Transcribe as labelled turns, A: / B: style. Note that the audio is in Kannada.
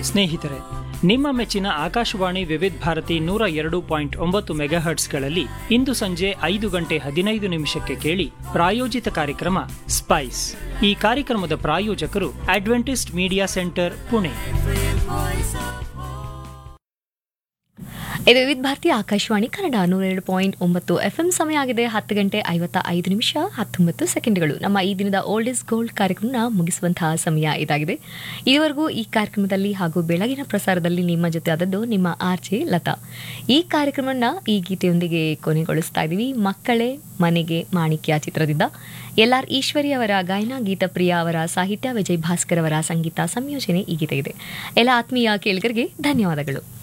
A: ಸ್ನೇಹಿತರೆ ನಿಮ್ಮ ಮೆಚ್ಚಿನ ಆಕಾಶವಾಣಿ ವಿವಿಧ ಭಾರತಿ ನೂರ ಎರಡು ಪಾಯಿಂಟ್ ಒಂಬತ್ತು ಮೆಗಾಹರ್ಟ್ಸ್ಗಳಲ್ಲಿ ಇಂದು ಸಂಜೆ ಐದು ಗಂಟೆ ಹದಿನೈದು ನಿಮಿಷಕ್ಕೆ ಕೇಳಿ ಪ್ರಾಯೋಜಿತ ಕಾರ್ಯಕ್ರಮ ಸ್ಪೈಸ್ ಈ ಕಾರ್ಯಕ್ರಮದ ಪ್ರಾಯೋಜಕರು ಅಡ್ವೆಂಟಿಸ್ಟ್ ಮೀಡಿಯಾ ಸೆಂಟರ್ ಪುಣೆ
B: ಇದು ವಿವಿಧ ಭಾರತಿ ಆಕಾಶವಾಣಿ ಕನ್ನಡ ನೂರ ಎರಡು ಪಾಯಿಂಟ್ ಒಂಬತ್ತು ಎಫ್ ಎಂ ಸಮಯ ಆಗಿದೆ ಹತ್ತು ಗಂಟೆ ಐವತ್ತ ಐದು ನಿಮಿಷ ಹತ್ತೊಂಬತ್ತು ಸೆಕೆಂಡ್ಗಳು ನಮ್ಮ ಈ ದಿನದ ಓಲ್ಡ್ ಇಸ್ ಗೋಲ್ಡ್ ಕಾರ್ಯಕ್ರಮನ ಮುಗಿಸುವಂತಹ ಸಮಯ ಇದಾಗಿದೆ ಇದುವರೆಗೂ ಈ ಕಾರ್ಯಕ್ರಮದಲ್ಲಿ ಹಾಗೂ ಬೆಳಗಿನ ಪ್ರಸಾರದಲ್ಲಿ ನಿಮ್ಮ ಜೊತೆ ಆದದ್ದು ನಿಮ್ಮ ಆರ್ ಜೆ ಲತಾ ಈ ಕಾರ್ಯಕ್ರಮನ ಈ ಗೀತೆಯೊಂದಿಗೆ ಕೊನೆಗೊಳಿಸ್ತಾ ಇದ್ದೀವಿ ಮಕ್ಕಳೇ ಮನೆಗೆ ಮಾಣಿಕ್ಯ ಚಿತ್ರದಿಂದ ಎಲ್ ಆರ್ ಈಶ್ವರಿ ಅವರ ಗಾಯನ ಗೀತಪ್ರಿಯ ಅವರ ಸಾಹಿತ್ಯ ವಿಜಯ್ ಭಾಸ್ಕರ್ ಅವರ ಸಂಗೀತ ಸಂಯೋಜನೆ ಈ ಗೀತೆ ಇದೆ ಎಲ್ಲ ಆತ್ಮೀಯ ಕೇಳಿಗರಿಗೆ ಧನ್ಯವಾದಗಳು